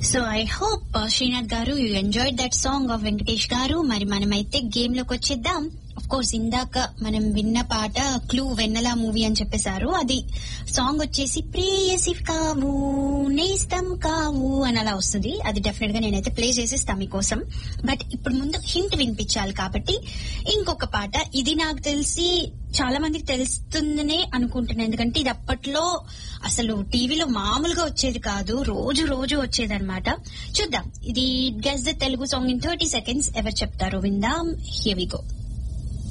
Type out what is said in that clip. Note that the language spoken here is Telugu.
సో ఐ హోప్ శ్రీనాథ్ గారు you enjoyed that song of Venkatesh గారు మరి మనమైతే గేమ్ లోకి వచ్చేద్దాం అఫ్ కోర్స్ ఇందాక మనం విన్న పాట క్లూ వెన్నెల మూవీ అని చెప్పేశారు అది సాంగ్ వచ్చేసి ప్రేయసి కావు నేస్తం కావు అని అలా వస్తుంది అది డెఫినెట్ గా నేనైతే ప్లే చేసేస్తా మీకోసం బట్ ఇప్పుడు ముందు హింట్ వినిపించాలి కాబట్టి ఇంకొక పాట ఇది నాకు తెలిసి చాలా మందికి తెలుస్తుందనే అనుకుంటున్నాను ఎందుకంటే ఇది అప్పట్లో అసలు టీవీలో మామూలుగా వచ్చేది కాదు రోజు రోజు వచ్చేది అనమాట చూద్దాం ఇది guess the Telugu song in thirty seconds ఎవరు చెప్తారో విందాం హియర్ వి గో